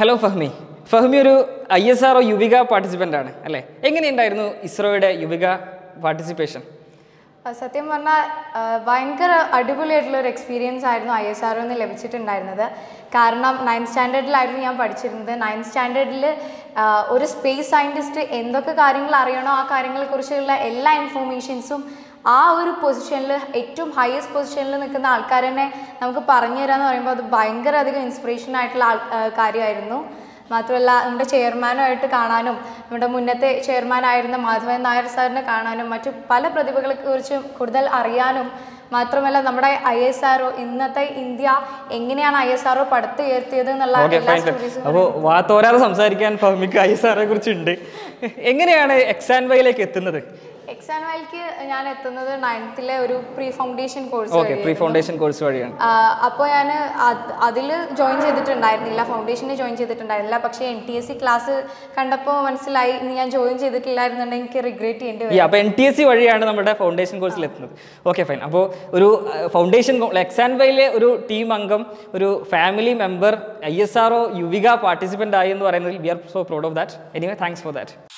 hello Fahmi Fahmi ഒരു I S R Yuvika participant ആണ് അല്ലേ എങ്ങനെയുണ്ടായിരുന്നു ഇസ്രോയുടെ യുവിക പാർട്ടിസിപ്പേഷൻ ആ, സത്യം പറഞ്ഞാൽ ആ, ഭയങ്കര അടിപൊളിയായിട്ടുള്ള ഒരു എക്സ്പീരിയൻസ് ആയിരുന്നു ഐ എസ് ആർ നിന്ന് ലഭിച്ചിട്ടുണ്ടായിരുന്നത് കാരണം നയൻത് സ്റ്റാൻഡേർഡിലായിരുന്നു ഞാൻ പഠിച്ചിരുന്നത് നയൻത് സ്റ്റാൻഡേർഡിൽ ഒരു സ്പേസ് സയൻറ്റിസ്റ്റ് എന്തൊക്കെ കാര്യങ്ങൾ അറിയണോ ആ കാര്യങ്ങളെക്കുറിച്ചുള്ള എല്ലാ ഇൻഫോർമേഷൻസും ആ ഒരു പൊസിഷനിൽ ഏറ്റവും ഹയസ്റ്റ് പൊസിഷനിൽ നിൽക്കുന്ന ആൾക്കാർ തന്നെ നമുക്ക് പറഞ്ഞു തരാമെന്ന് പറയുമ്പോൾ അത് ഭയങ്കര അധികം ഇൻസ്പിറേഷൻ ആയിട്ടുള്ള ആൾ ആ, കാര്യമായിരുന്നു മാത്രമല്ല നമ്മുടെ ചെയർമാനുമായിട്ട് കാണാനും നമ്മുടെ മുന്നത്തെ ചെയർമാനായിരുന്ന മാധവൻ നായർ സാറിനെ കാണാനും മറ്റു പല പ്രതിഭകളെ കുറിച്ചും കൂടുതൽ അറിയാനും മാത്രമല്ല നമ്മുടെ ഐ എസ് ആർ ഇന്നത്തെ ഇന്ത്യ എങ്ങനെയാണ് ഐ എസ് ആർ പടുത്തുയർത്തിയത് എന്നുള്ള ഓക്കെ എല്ലാ ഫൈൻ സ്റ്റോറീസും അപ്പോൾ വാ തോരാതെ സംസാരിക്കാൻ ഫഹ്മിക്ക് ഐ എസ് ആറെ കുറിച്ചുണ്ട് എങ്ങനെയാണ് എക്സാൻ വൈയിലേക്ക് എത്തുന്നത് എക്സാം വൈക്ക് ഞാൻ എത്തുന്നത് നയൻത്തിലെ ഒരു pre foundation course okay pre foundation course വഴിയാണ് അപ്പോൾ ഞാൻ അതിൽ ജോയിൻ ചെയ്തിട്ടുണ്ടായിരുന്നില്ല ഫൗണ്ടേഷനിൽ ജോയിൻ ചെയ്തിട്ടുണ്ടായിരുന്നില്ല പക്ഷേ N T S C class കണ്ടപ്പോൾ മനസ്സിലായി ഇനി ഞാൻ ജോയിൻ ചെയ്തിട്ടില്ലായിരുന്നുണ്ടെങ്കിൽ എനിക്ക് റിഗ്രറ്റ് ചെയ്യേണ്ടി വരും ഈ അപ്പോൾ എൻ ടി എസ് സി വഴിയാണ് നമ്മുടെ ഫൗണ്ടേഷൻ കോഴ്സിൽ എത്തുന്നത് ഓക്കെ ഫൈൻ അപ്പോൾ ഒരു ഫൗണ്ടേഷൻ എക്സാൻ വൈയിലെ ഒരു ടീം അംഗം ഒരു family member I S R O Yuvika participant ആയി എന്ന് പറയുന്നതിൽ we are so proud of that anyway thanks for that